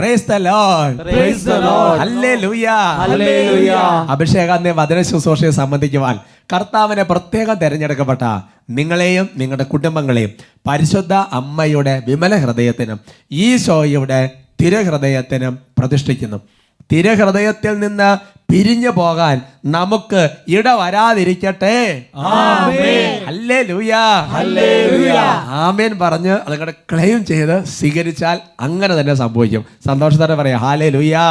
Price the Lord Praise the Lord. Hallelujah Hallelujah. അഭിഷേകാന്ത വചന ശുശ്രൂഷയെ സംബന്ധിക്കുവാൻ കർത്താവിനെ പ്രത്യേകം തിരഞ്ഞെടുക്കപ്പെട്ട നിങ്ങളെയും നിങ്ങളുടെ കുടുംബങ്ങളെയും പരിശുദ്ധ അമ്മയുടെ വിമല ഹൃദയത്തിനും ഈശോയുടെ തിരഹൃദയത്തിനും പ്രതിഷ്ഠിക്കുന്നു തിരഹൃദയത്തിൽ നിന്ന് പിരിഞ്ഞു പോകാൻ നമുക്ക് ഇട വരാതിരിക്കട്ടെ ഹല്ലേലൂയ ആമേൻ പറഞ്ഞ് അതങ്ങടെ ക്ലെയിം ചെയ്ത് സ്വീകരിച്ചാൽ അങ്ങനെ തന്നെ സംഭവിക്കും സന്തോഷത്തോടെ പറയാം ഹാലേ ലുയാ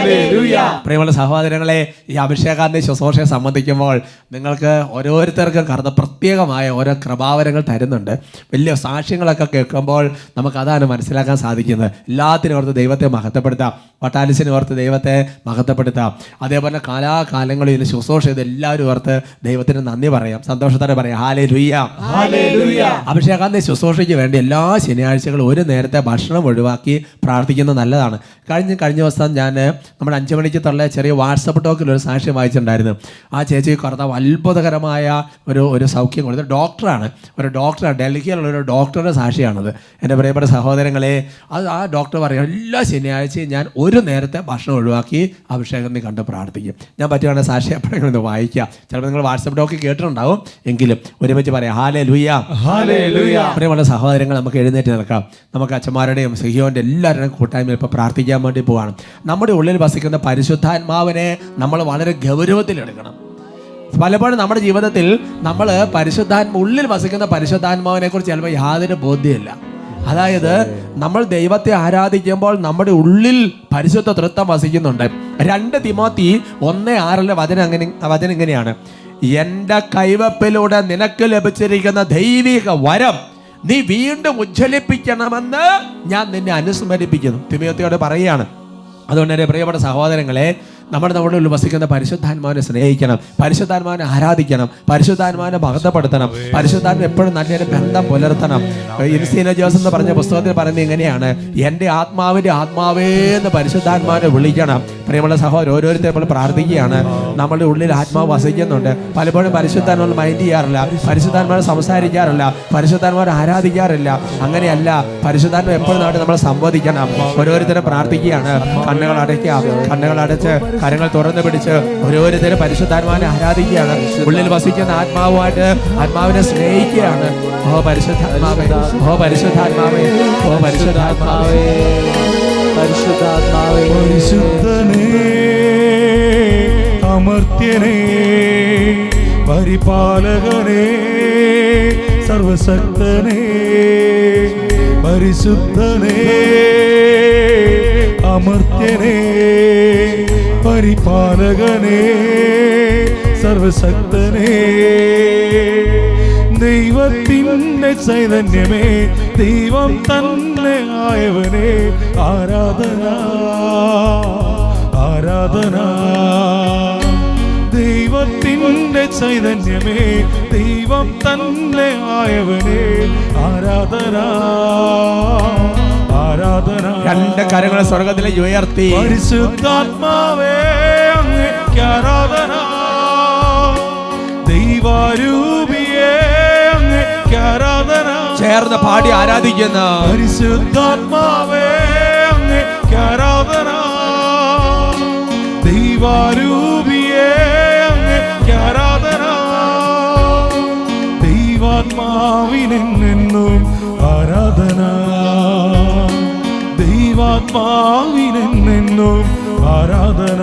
പ്രിയമുള്ള സഹോദരങ്ങളെ ഈ അഭിഷേകാന്തി ശുശ്രൂഷയെ സംബന്ധിക്കുമ്പോൾ നിങ്ങൾക്ക് ഓരോരുത്തർക്കും കറുത്ത പ്രത്യേകമായ ഓരോ കൃപാവരങ്ങൾ തരുന്നുണ്ട് വലിയ സാക്ഷ്യങ്ങളൊക്കെ കേൾക്കുമ്പോൾ നമുക്ക് അതാണ് മനസ്സിലാക്കാൻ സാധിക്കുന്നത് എല്ലാത്തിനും ഓർത്ത് ദൈവത്തെ മഹത്വപ്പെടുത്താം വട്ടാലിസിനെ ഓർത്ത് ദൈവത്തെ മഹത്വപ്പെടുത്താം അതേപോലെ കാലാകാലങ്ങളിൽ ഇതിന് ശുശ്രൂഷ ചെയ്ത് എല്ലാവരും ഓർത്ത് ദൈവത്തിന് നന്ദി പറയാം സന്തോഷത്തോടെ പറയാം ഹാലേ ലുയ്യ അഭിഷേകാന്തി ശുശ്രൂഷയ്ക്ക് വേണ്ടി എല്ലാ ശനിയാഴ്ചകളും ഒരു നേരത്തെ ഭക്ഷണം ഒഴിവാക്കി പ്രാർത്ഥിക്കുന്നത് നല്ലതാണ് കഴിഞ്ഞ കഴിഞ്ഞ ദിവസം ഞാൻ നമ്മുടെ അഞ്ചു മണിക്ക് തള്ള ചെറിയ വാട്സപ്പ് ടോക്കിൽ ഒരു സാക്ഷ്യം വായിച്ചിട്ടുണ്ടായിരുന്നു ആ ചേച്ചി കർത്താവ് അത്ഭുതകരമായ ഒരു ഒരു സൗഖ്യം കൊടുത്ത് ഡോക്ടറാണ് ഒരു ഡോക്ടറാണ് ഡൽഹിയിലുള്ള ഒരു ഡോക്ടറുടെ സാക്ഷിയാണത് എൻ്റെ പ്രിയപ്പെട്ട സഹോദരങ്ങളെ അത് ആ ഡോക്ടർ പറയും എല്ലാ ശനിയാഴ്ചയും ഞാൻ ഒരു നേരത്തെ ഭക്ഷണം ഒഴിവാക്കി അഭിഷേകം നീ കണ്ട് പ്രാർത്ഥിക്കും ഞാൻ പറ്റുകയാണെങ്കിൽ സാക്ഷി എപ്പോഴെങ്കിലും ഒന്ന് വായിക്കാം ചിലപ്പോൾ നിങ്ങൾ വാട്സപ്പ് ടോക്ക് കേട്ടിട്ടുണ്ടാവും എങ്കിലും ഒരുമിച്ച് പറയാം ഹാലേ ലുയ്യ പ്രിയമുള്ള സഹോദരങ്ങൾ നമുക്ക് എഴുന്നേറ്റ് നിൽക്കാം നമുക്ക് അച്ഛന്മാരുടെയും സിഹിയോൻ്റെ എല്ലാവരുടെയും കൂട്ടായ്മയിൽ ഇപ്പോൾ പ്രാർത്ഥിക്കാൻ വേണ്ടി പോവാണ് നമ്മുടെ ഉള്ളിൽ വസിക്കുന്ന പരിശുദ്ധാത്മാവിനെ നമ്മൾ വളരെ ഗൗരവത്തിലെടുക്കണം പലപ്പോഴും നമ്മുടെ ജീവിതത്തിൽ നമ്മൾ പരിശുദ്ധാത്മ ഉള്ളിൽ വസിക്കുന്ന പരിശുദ്ധാത്മാവിനെ കുറിച്ച് ചിലപ്പോൾ യാതൊരു ബോധ്യമില്ല അതായത് നമ്മൾ ദൈവത്തെ ആരാധിക്കുമ്പോൾ നമ്മുടെ ഉള്ളിൽ പരിശുദ്ധ തൃത്വം വസിക്കുന്നുണ്ട് രണ്ട് തിമോത്തി ഒന്ന് ആറിലെ വചനം അങ്ങനെ വചനം ഇങ്ങനെയാണ് എൻ്റെ കൈവപ്പിലൂടെ നിനക്ക് ലഭിച്ചിരിക്കുന്ന ദൈവിക വരം നീ വീണ്ടും ഉജ്ജ്വലിപ്പിക്കണമെന്ന് ഞാൻ നിന്നെ അനുസ്മരിപ്പിക്കുന്നു തിമോത്തിയോട് പറയുകയാണ് അതുകൊണ്ട് എൻ്റെ പ്രിയപ്പെട്ട സഹോദരങ്ങളെ നമ്മുടെ നമ്മുടെ ഉള്ളിൽ വസിക്കുന്ന പരിശുദ്ധാത്മാവിനെ സ്നേഹിക്കണം പരിശുദ്ധാത്മാവിനെ ആരാധിക്കണം പരിശുദ്ധാത്മാവിനെ മഹത്വപ്പെടുത്തണം പരിശുദ്ധാത്മ എപ്പോഴും നല്ലൊരു ബന്ധം പുലർത്തണം ഇൻസീന ജോസ് എന്ന് പറഞ്ഞ പുസ്തകത്തിൽ പറയുന്നത് ഇങ്ങനെയാണ് എൻ്റെ ആത്മാവിൻ്റെ ആത്മാവേ എന്ന് പരിശുദ്ധാത്മാവിനെ വിളിക്കണം പ്രിയമുള്ള സഹോദരൻ ഓരോരുത്തരും നമ്മൾ പ്രാർത്ഥിക്കുകയാണ് നമ്മുടെ ഉള്ളിൽ ആത്മാവ് വസിക്കുന്നുണ്ട് പലപ്പോഴും പരിശുദ്ധാത്മാവ് മൈൻഡ് ചെയ്യാറില്ല പരിശുദ്ധാത്മാവ് സംസാരിക്കാറില്ല പരിശുദ്ധാത്മാവ് ആരാധിക്കാറില്ല അങ്ങനെയല്ല പരിശുദ്ധാത്മ എപ്പോഴും നാട് നമ്മൾ സംവദിക്കണം ഓരോരുത്തരും പ്രാർത്ഥിക്കുകയാണ് കണ്ണുകൾ അടയ്ക്കുക കണ്ണുകൾ അടച്ച് കരങ്ങൾ തുറന്നു പിടിച്ച് ഓരോരുത്തരും പരിശുദ്ധാത്മാവിനെ ആരാധിക്കുകയാണ് ഉള്ളിൽ വസിക്കുന്ന ആത്മാവുമായിട്ട് ആത്മാവിനെ സ്നേഹിക്കുകയാണ് ഓ പരിശുദ്ധാത്മാവേ ഓ പരിശുദ്ധാത്മാവേ ഓ പരിശുദ്ധാത്മാവേ പരിശുദ്ധാത്മാവേ പരിശുദ്ധനേ അമർത്യനേ പരിപാലകനേ സർവശക്തനേ പരിശുദ്ധനേ അമർത്യനേ പരിപാലകനേ സർവശക്തനേ ദൈവത്തിൻ്റെ ചൈതന്യമേ ദൈവം തന്നെ ആയവനെ ആരാധന ആരാധന ദൈവത്തിൻ്റെ ചൈതന്യമേ ദൈവം തന്നെ ആയവനെ ആരാധന ആരാധന രണ്ട് കരങ്ങൾ സ്വർഗത്തിലേക്ക് ഉയർത്തി പരിശുദ്ധാത്മാവേ അങ്ങേക്ക് ആരാധന ദൈവാരൂപിയേ അങ്ങേക്ക് ആരാധന ചേർന്ന് പാടി ആരാധിക്കുന്ന പരിശുദ്ധാത്മാവേ അങ്ങേക്ക് ആരാധന ദൈവാരൂപിയേ അങ്ങേക്ക് ആരാധന ദൈവാത്മാവിനെന്നും ആരാധന ദൈവാത്മാവിനെന്നും ആരാധന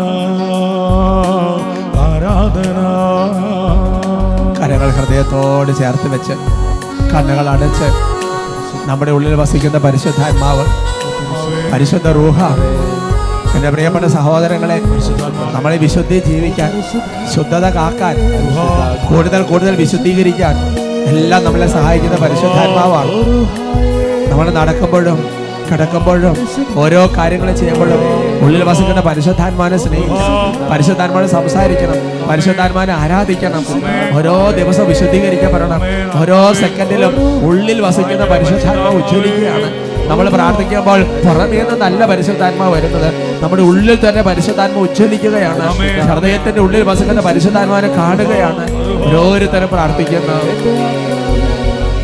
ആരാധന കരങ്ങൾ ഹൃദയത്തോട് ചേർത്ത് വെച്ച് കണ്ണുകൾ അടച്ച് നമ്മുടെ ഉള്ളിൽ വസിക്കുന്ന പരിശുദ്ധാത്മാവ് പരിശുദ്ധ റൂഹ എൻ്റെ പ്രിയപ്പെട്ട സഹോദരങ്ങളെ നമ്മളെ വിശുദ്ധി ജീവിക്കാൻ ശുദ്ധത കാക്കാൻ കൂടുതൽ കൂടുതൽ വിശുദ്ധീകരിക്കാൻ എല്ലാം നമ്മളെ സഹായിക്കുന്ന പരിശുദ്ധാത്മാവാണ് നമ്മൾ നടക്കുമ്പോഴും കിടക്കുമ്പോഴും ഓരോ കാര്യങ്ങൾ ചെയ്യുമ്പോഴും ഉള്ളിൽ വസിക്കുന്ന പരിശുദ്ധാത്മാനെ സ്നേഹിക്കണം പരിശുദ്ധാത്മാനെ സംസാരിക്കണം പരിശുദ്ധാത്മാനെ ആരാധിക്കണം ഓരോ ദിവസം വിശുദ്ധീകരിക്കപ്പെടണം ഓരോ സെക്കൻഡിലും ഉള്ളിൽ വസിക്കുന്ന പരിശുദ്ധാത്മാവ് ഉജ്ജ്വലിക്കുകയാണ് നമ്മൾ പ്രാർത്ഥിക്കുമ്പോൾ പുറമേ നിന്ന് നല്ല പരിശുദ്ധാത്മാവ് വരുന്നത് നമ്മുടെ ഉള്ളിൽ തന്നെ പരിശുദ്ധാത്മ ഉജ്ജ്വലിക്കുകയാണ് ഹൃദയത്തിന്റെ ഉള്ളിൽ വസിക്കുന്ന പരിശുദ്ധാത്മാവിനെ കാണുകയാണ് ഓരോരുത്തരും പ്രാർത്ഥിക്കുന്നത്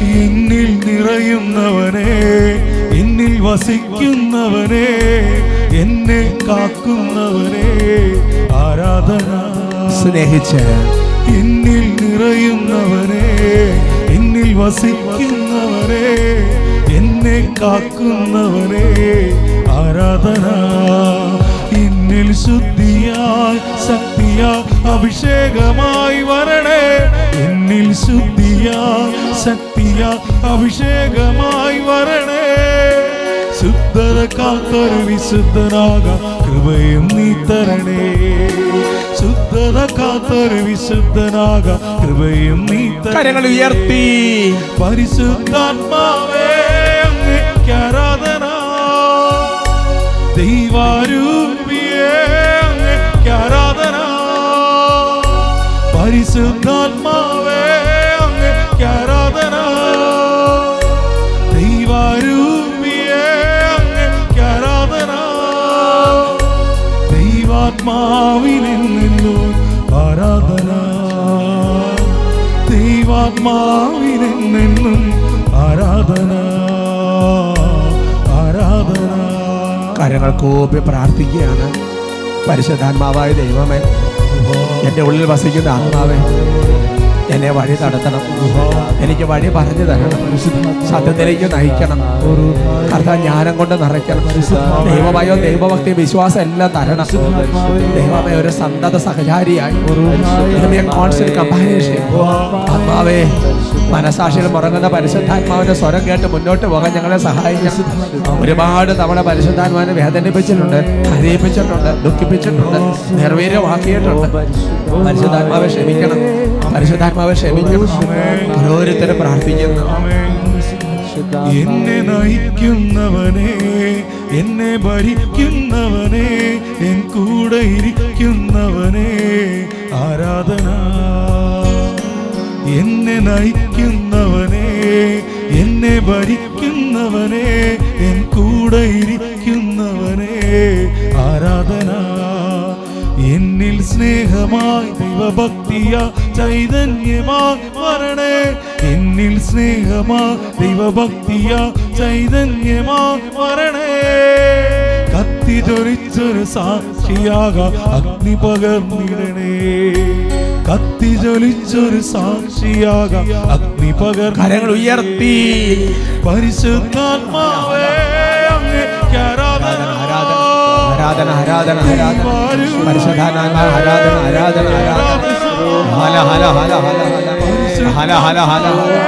എന്നിൽ നിറയുന്നവനെ എന്നിൽ വസിക്കുന്നവനെ എന്നെ കാക്കുന്നവനെ ആരാധന സ്നേഹിച്ച് എന്നിൽ നിറയുന്നവനെ എന്നിൽ വസിക്കുന്നവനെ എന്നെ കാക്കുന്നവനെ ആരാധന എന്നിൽ ശുദ്ധിയായി ശക്തിയായി അഭിഷേകമായി വരണേ എന്നിൽ ശുദ്ധിയായി ശക്തിയായി അഭിഷേകമായി വരണേ ശുദ്ധത കാത്തൊരു വിശുദ്ധനാക കൃപയും നീ തരണേ ശുദ്ധത കാത്തൊരു വിശുദ്ധനാക കൃപയും നീ തരണേ കരങ്ങൾ ഉയർത്തി പരിശുദ്ധാത്മാവേ അങ്ങേക്ക് ആരാധന ദൈവാരൂപിയേ അങ്ങേക്ക് ആരാധന പരിശുദ്ധാത്മാവേ അങ്ങേക്ക് ആരാധന ദൈവാരൂപിയേ അങ്ങേക്ക് ആരാധന ദൈവാത്മാവിനിൽ നിന്നും ആരാധന ദൈവാത്മാവിനിൽ നിന്നും ആരാധന ആരാധന കരങ്ങൾ കൂപ്പി പ്രാർത്ഥിക്കുകയാണ് പരിശുദ്ധാത്മാവായ ദൈവമേ എൻ്റെ ഉള്ളിൽ വസിക്കുന്ന ആത്മാവേ എന്നെ വഴി നടത്തണം എനിക്ക് വഴി പറഞ്ഞു തരണം സത്യത്തിലേക്ക് നയിക്കണം കർത്താവ് ജ്ഞാനം കൊണ്ട് നിറയ്ക്കണം ദൈവമയോ ദൈവഭക്തി വിശ്വാസം എല്ലാം തരണം ദൈവമേ ഒരു സന്തത സഹചാരിയായി കോൺസ്റ്റന്റ് കമ്പാനേഷൻ ആത്മാവേ മനസാക്ഷിയിൽ മുറങ്ങുന്ന പരിശുദ്ധാത്മാവിന്റെ സ്വരം കേട്ട് മുന്നോട്ട് പോകാൻ ഞങ്ങളെ സഹായിക്കണം ഒരുപാട് തവണ പരിശുദ്ധാത്മാവിനെ വേദനിപ്പിച്ചിട്ടുണ്ട് കരയിപ്പിച്ചിട്ടുണ്ട് ദുഃഖിപ്പിച്ചിട്ടുണ്ട് നിർവീര്യമാക്കിയിട്ടുണ്ട് പരിശുദ്ധാത്മാവെ ക്ഷമിക്കണം പരിശുദ്ധാത്മാവെ ക്ഷമിക്കണം ഓരോരുത്തരും പ്രാർത്ഥിക്കുന്നു എന്നെ നയിക്കുന്നവനെ എന്നെ ഭരിക്കുന്നവനെ എൻ കൂടെ ഇരിക്കുന്നവനെ ആരാധന എന്നെ നയിക്കുന്നവനെ എന്നെ ഭരിക്കുന്നവനെ എൻ കൂടെ ഇരിക്കുന്നവനെ ആരാധന എന്നിൽ സ്നേഹമായി ദൈവഭക്തിയ ചൈതന്യമായി വരണേ എന്നിൽ സ്നേഹമാ ദൈവഭക്തിയ ചൈതന്യമായി വരണേ കത്തി ജ്വലിച്ചൊരു സാക്ഷിയാക അഗ്നി പകർന്നിടണേ കത്തി ജ്വലിച്ചൊരു സാക്ഷിയാക അഗ്നി പകർ കരങ്ങൾ ഉയർത്തി പരിശുദ്ധാത്മാവേ അങ്ങേക്ക് ആരാധന ആരാധന ആരാധന ആരാധന പരിശുദ്ധാത്മാ ആരാധന ആരാധന ആരാധന ഹല ഹല ഹല ഹല ഹല ഹല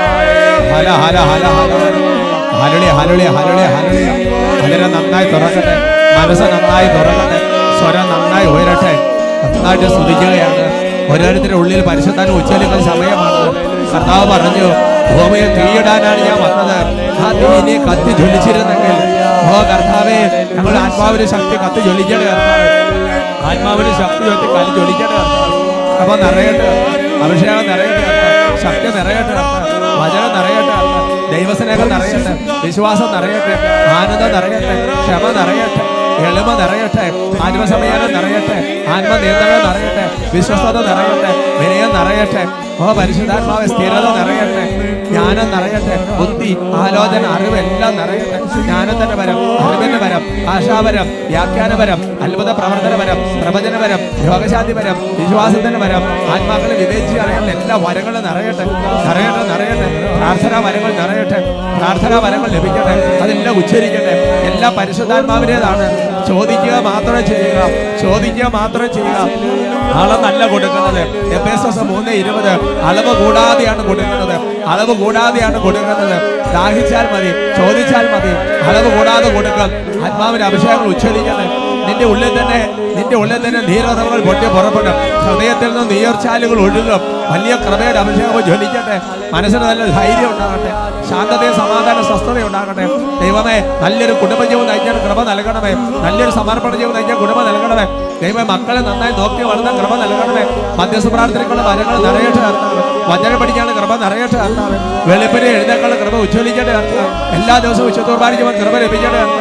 ഹല ഹല ഹല ഹല ഹലളി ഹലളി ഹലളി ഹലളി ഹലര നന്നായി തുറക്കട്ടെ മനസ്സ് നന്നായി തുറക്കട്ടെ സ്വരം നന്നായി ഉയരട്ടെ നന്നായിട്ട് സ്തുതിക്കുകയാണ് ഓരോരുത്തരുടെ ഉള്ളിൽ പരിശുദ്ധാനം ഉച്ചലിക്കുന്ന സമയമാണ് കർത്താവ് പറഞ്ഞു ഭൂമിയിൽ തീയിടാനാണ് ഞാൻ വന്നത് ആ തീ ഇനി കത്തി ജ്വലിച്ചിരുന്നെങ്കിൽ ഓ കർത്താവേ ഞങ്ങളുടെ ആത്മാവിന് ശക്തി കത്തി ജ്വലിക്കണേ കർത്താവേ ആത്മാവിന് ശക്തി വെച്ച് കലി ജ്വലിക്കണേ കർത്താവേ അപ്പൊ നിറയട്ടെ അഭിഷേകം നിറയട്ടെ കർത്താവേ. ശക്തി നിറയട്ടെ കർത്താവേ. വചനം നിറയട്ടെ കർത്താവേ. ദൈവസ്നേഹം നിറയട്ടെ വിശ്വാസം നിറയട്ടെ ആനന്ദം നിറയട്ടെ ക്ഷമ നിറയട്ടെ എളിമ നിറയട്ടെ ആത്മസമയാനം നിറയട്ടെ ആത്മനിയന്ത്രണം നിറയട്ടെ വിശ്വസ്തത നിറയട്ടെ വിനയം നിറയട്ടെ ഓ പരിശുദ്ധാത്മാവ് സ്ഥിരത നിറയട്ടെ ജ്ഞാനം നിറയട്ടെ ബുദ്ധി ആലോചന അറിവ് എല്ലാം നിറയട്ടെ ജ്ഞാനത്തിന്റെ വരം അറിവിന്റെ വരം ഭാഷാപരം വ്യാഖ്യാനപരം അത്ഭുത പ്രവർത്തനപരം പ്രവചനപരം രോഗശാന്തിപരം വിശ്വാസത്തിന്റെ വരം ആത്മാക്കളെ വിവേചിച്ച് അറിയാനുള്ള എല്ലാ വരങ്ങളും നിറയട്ടെ നിറയട്ടെ നിറയട്ടെ പ്രാർത്ഥനാ വരങ്ങൾ നിറയട്ടെ പ്രാർത്ഥനാ വരങ്ങൾ ലഭിക്കട്ടെ അതെല്ലാം ഉച്ചരിക്കട്ടെ എല്ലാം പരിശുദ്ധാത്മാവിൻ്റെതാണ് ചോദിക്കുക മാത്രമേ ചെയ്യുക ചോദിക്കുക മാത്രമേ ചെയ്യുക അളന്നല്ല കൊടുക്കുന്നത് എഫേസസ് മൂന്ന് ഇരുപത് അളവ് കൂടാതെയാണ് കൊടുക്കുന്നത് അളവ് കൂടാതെയാണ് കൊടുക്കുന്നത് ദാഹിച്ചാൽ മതി ചോദിച്ചാൽ മതി അളവ് കൂടാതെ കൊടുക്കുക ആത്മാവിന്റെ അഭിഷേകങ്ങൾ ഉച്ചരിക്കുന്നത് നിന്റെ ഉള്ളിൽ തന്നെ നിന്റെ ഉള്ളിൽ തന്നെ ധീരതകൾ പൊട്ടി പുറപ്പെടും ഹൃദയത്തിൽ നിന്ന് നീർച്ചാലുകൾ ഒഴുകും വലിയ കൃപയുടെ അഭിഷേകം ജ്വലിക്കട്ടെ മനസ്സിന് നല്ല ധൈര്യം ഉണ്ടാകട്ടെ ശാന്തതയും സമാധാന സ്വസ്ഥത ഉണ്ടാകട്ടെ ദൈവമേ നല്ലൊരു കുടുംബജീവൻ നയിക്കാൻ കൃപ നൽകണമേ നല്ലൊരു സമർപ്പണ ജീവൻ നയിക്കാൻ കൃപ നൽകണമേ ദൈവമേ മക്കളെ നന്നായി നോക്കി വളർത്താൻ കൃപ നൽകണമേ മധ്യസ്ഥ പ്രാർത്ഥനയ്ക്കുള്ള വരങ്ങൾ നിറയട്ടെ കർത്താവേ. വചനം പഠിക്കാനുള്ള കൃപ നിറയട്ടെ കർത്താവേ. വെളുപ്പിനെ എഴുന്നേക്കാനുള്ള കൃപ ഉജ്ജ്വലിക്കട്ടെ കർത്താവേ. എല്ലാ ദിവസവും വിശുദ്ധ കുർബാനയ്ക്ക് കൃപ ലഭിക്കട്ടെ കർത്താവേ.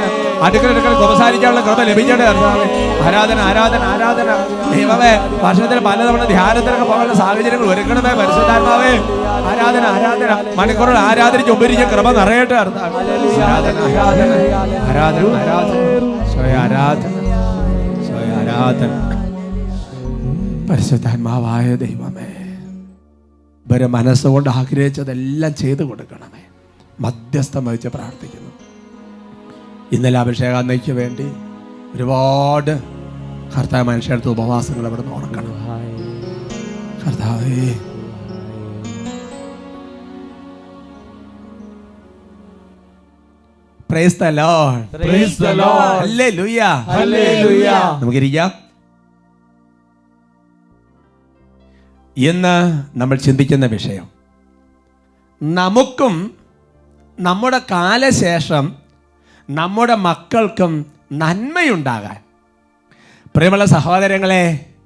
അടുക്കളടുക്കൾ കുമ്പസാരിക്കാനുള്ള കൃപ ലഭിക്കട്ടെ കർത്താവേ ആരാധന ആരാധന ആരാധന ദൈവമേ വർഷത്തിൽ പലതവണ ധ്യാനത്തിനൊക്കെ പോകാനുള്ള സാഹചര്യങ്ങൾ ഒരുക്കണമേ പരിശുദ്ധാത്മാവേ ആരാധന ആരാധന മണിക്കൂറുകൾ ആരാധനയ്ക്ക് ഉപരിച്ച് കൃപ നിറയട്ടെ കർത്താവേ. ആരാധന ആരാധന ആരാധന ആരാധന സ്വയ ആരാധന സ്വയ ആരാധന പരിശുദ്ധാത്മാവായ ദൈവമേ ഇവരെ മനസ്സുകൊണ്ട് ആഗ്രഹിച്ചതെല്ലാം ചെയ്തു കൊടുക്കണമേ മധ്യസ്ഥം വഹിച്ച് പ്രാർത്ഥിക്കുന്നു ഇന്നലെ അഭിഷേകാന്നയ്ക്ക് വേണ്ടി ഒരുപാട് കർത്താവ് മനുഷ്യടുത്ത് ഉപവാസങ്ങൾ അവിടെ നിന്ന് ഉണക്കണം കർത്താവേ Praise the Lord. Praise the Lord. Hallelujah. Hallelujah. നമുക്കിരിക്കാം ഇന്ന് നമ്മൾ ചിന്തിക്കുന്ന വിഷയം നമുക്കും നമ്മുടെ കാലശേഷം നമ്മുടെ മക്കൾക്കും നന്മയുണ്ടാകാൻ പ്രിയമുള്ള സഹോദരങ്ങളെ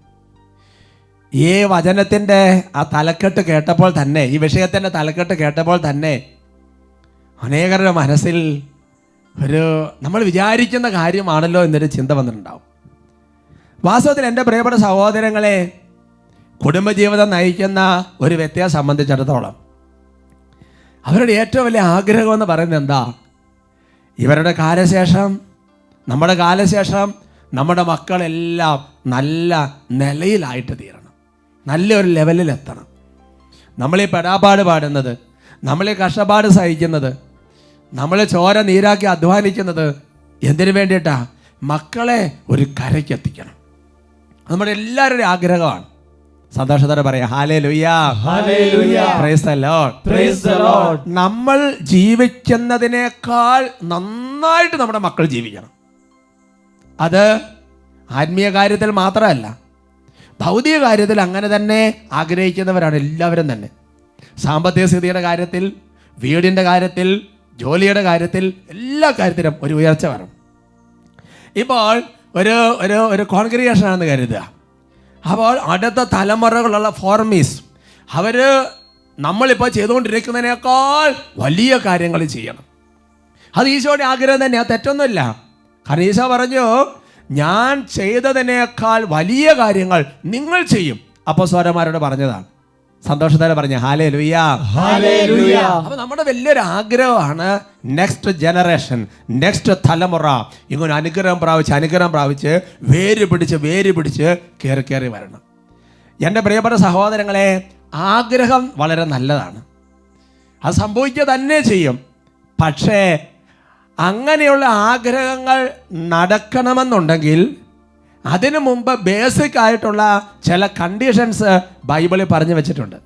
ഈ വചനത്തിൻ്റെ ആ തലക്കെട്ട് കേട്ടപ്പോൾ തന്നെ ഈ വിഷയത്തിൻ്റെ തലക്കെട്ട് കേട്ടപ്പോൾ തന്നെ അനേകരുടെ മനസ്സിൽ ഒരു നമ്മൾ വിചാരിക്കുന്ന കാര്യമാണല്ലോ എന്നൊരു ചിന്ത വന്നിട്ടുണ്ടാവും വാസ്തവത്തിൽ എൻ്റെ പ്രിയപ്പെട്ട സഹോദരങ്ങളെ കുടുംബജീവിതം നയിക്കുന്ന ഒരു വ്യക്തിയെ സംബന്ധിച്ചിടത്തോളം അവരുടെ ഏറ്റവും വലിയ ആഗ്രഹം എന്ന് പറയുന്നത് എന്താ ഇവരുടെ കാലശേഷം നമ്മുടെ കാലശേഷം നമ്മുടെ മക്കളെല്ലാം നല്ല നിലയിലായിട്ട് തീരണം നല്ലൊരു ലെവലിൽ എത്തണം നമ്മളീ പെടാപ്പാട് പാടുന്നത് നമ്മളീ കഷ്ടപ്പാട് സഹിക്കുന്നത് നമ്മൾ ചോര നീരാക്കി അധ്വാനിക്കുന്നത് എന്തിനു വേണ്ടിയിട്ടാ മക്കളെ ഒരു കരയ്ക്ക് എത്തിക്കണം നമ്മുടെ എല്ലാവരുടെയും ആഗ്രഹമാണ് സന്തോഷത്തോടെ പറയാം hallelujah Hallelujah. Praise the Lord Praise the Lord. നമ്മൾ ജീവിക്കുന്നതിനേക്കാൾ നന്നായിട്ട് നമ്മുടെ മക്കൾ ജീവിക്കണം അത് ആത്മീയ കാര്യത്തിൽ മാത്രമല്ല ഭൗതിക കാര്യത്തിൽ അങ്ങനെ തന്നെ ആഗ്രഹിക്കുന്നവരാണ് എല്ലാവരും തന്നെ സാമ്പത്തിക സ്ഥിതിയുടെ കാര്യത്തിൽ വീടിൻ്റെ കാര്യത്തിൽ ജോലിയുടെ കാര്യത്തിൽ എല്ലാ കാര്യത്തിലും ഒരു ഉയർച്ച വരണം ഇപ്പോൾ ഒരു ഒരു ഒരു കോൺഗ്രിഗേഷൻ ആണെന്ന് കരുതുക അപ്പോൾ അടുത്ത തലമുറകളുള്ള ഫോർമീസ് അവർ നമ്മളിപ്പോൾ ചെയ്തുകൊണ്ടിരിക്കുന്നതിനേക്കാൾ വലിയ കാര്യങ്ങൾ ചെയ്യണം അത് ഈശോയുടെ ആഗ്രഹം തന്നെയാണ് തെറ്റൊന്നുമില്ല കാരണം ഈശോ പറഞ്ഞു ഞാൻ ചെയ്തതിനേക്കാൾ വലിയ കാര്യങ്ങൾ നിങ്ങൾ ചെയ്യും അപ്പോൾ സ്വരന്മാരോട് പറഞ്ഞതാണ് സന്തോഷത്തോടെ പറഞ്ഞു ഹാലേ ലുയ്യാ Hallelujah. അപ്പൊ നമ്മുടെ വലിയൊരു ആഗ്രഹമാണ് നെക്സ്റ്റ് ജനറേഷൻ നെക്സ്റ്റ് തലമുറ ഇങ്ങനെ അനുഗ്രഹം പ്രാപിച്ച് അനുഗ്രഹം പ്രാപിച്ച് വേര് പിടിച്ച് വേര് പിടിച്ച് കയറി കയറി വരണം എൻ്റെ പ്രിയപ്പെട്ട സഹോദരങ്ങളെ ആഗ്രഹം വളരെ നല്ലതാണ് അത് സംഭവിക്കുക തന്നെ ചെയ്യും പക്ഷേ അങ്ങനെയുള്ള ആഗ്രഹങ്ങൾ നടക്കണമെന്നുണ്ടെങ്കിൽ അതിനു മുമ്പ് ബേസിക് ആയിട്ടുള്ള ചില കണ്ടീഷൻസ് ബൈബിളിൽ പറഞ്ഞു വെച്ചിട്ടുണ്ട്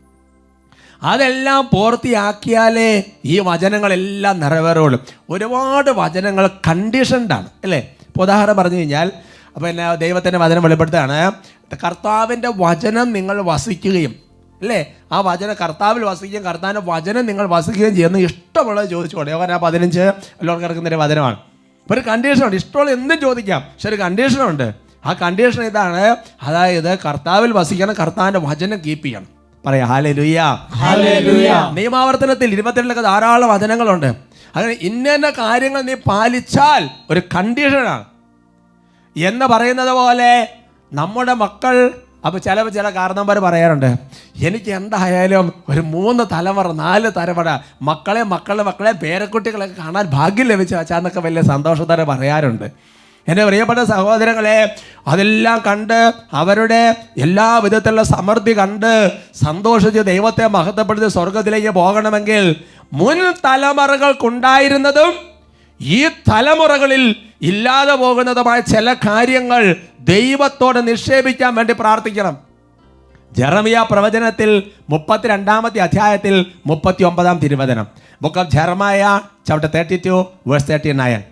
അതെല്ലാം പൂർത്തിയാക്കിയാലേ ഈ വചനങ്ങളെല്ലാം നിറവേറുള്ളൂ ഒരുപാട് വചനങ്ങൾ കണ്ടീഷൻഡ് ആണ് അല്ലേ ഇപ്പോൾ ഉദാഹരണം പറഞ്ഞു കഴിഞ്ഞാൽ പിന്നെ ദൈവത്തിൻ്റെ വചനം വെളിപ്പെടുത്തുകയാണ് കർത്താവിൻ്റെ വചനം നിങ്ങൾ വസിക്കുകയും അല്ലേ ആ വചനം കർത്താവിൽ വസിക്കുകയും കർത്താവിൻ്റെ വചനം നിങ്ങൾ വസിക്കുകയും ചെയ്യുന്ന ഇഷ്ടമുള്ളത് ചോദിച്ചോട്ടെ യോഹന പതിനഞ്ച് എല്ലാം കിടക്കുന്നൊരു വചനമാണ് ഇപ്പൊ ഒരു കണ്ടീഷനുണ്ട് ഇഷ്ടമുള്ള എന്തും ചോദിക്കാം പക്ഷെ ഒരു കണ്ടീഷനുണ്ട് ആ കണ്ടീഷൻ ഇതാണ് അതായത് കർത്താവിൽ വസിക്കണം കർത്താവിൻ്റെ വചനം കീപ്പ് ചെയ്യണം പറയാം ഹാലേ ലുയ്യ Hallelujah. നിയമാവർത്തനത്തിൽ ഇരുപത്തിരണ്ടിലൊക്കെ ധാരാളം വചനങ്ങളുണ്ട് അങ്ങനെ ഇന്ന ഇന്ന കാര്യങ്ങൾ നീ പാലിച്ചാൽ ഒരു കണ്ടീഷനാണ് എന്ന് പറയുന്നത് പോലെ നമ്മുടെ മക്കൾ അപ്പോൾ ചില ചില കാരണവന്മാർ പറയാറുണ്ട് എനിക്ക് എന്തായാലും ഒരു മൂന്ന് തലമുറ നാല് തലമുറ മക്കളെ മക്കളെ മക്കളെ പേരക്കുട്ടികളൊക്കെ കാണാൻ ഭാഗ്യം ലഭിച്ചു വെച്ചാന്നൊക്കെ വലിയ സന്തോഷത്തോടെ പറയാറുണ്ട് എൻ്റെ പ്രിയപ്പെട്ട സഹോദരങ്ങളെ അതെല്ലാം കണ്ട് അവരുടെ എല്ലാ വിധത്തിലുള്ള സമൃദ്ധി കണ്ട് സന്തോഷിച്ച് ദൈവത്തെ മഹത്വപ്പെടുത്തി സ്വർഗത്തിലേക്ക് പോകണമെങ്കിൽ മുൻ തലമുറകൾക്കുണ്ടായിരുന്നതും ഈ തലമുറകളിൽ ഇല്ലാതെ പോകുന്നതുമായ ചില കാര്യങ്ങൾ ദൈവത്തോട് നിക്ഷേപിക്കാൻ വേണ്ടി പ്രാർത്ഥിക്കണം ജെറമിയ പ്രവചനത്തിൽ മുപ്പത്തിരണ്ടാമത്തെ അധ്യായത്തിൽ മുപ്പത്തി ഒമ്പതാം തിരുവചനം book of Jeremiah chapter thirty two verse thirty nine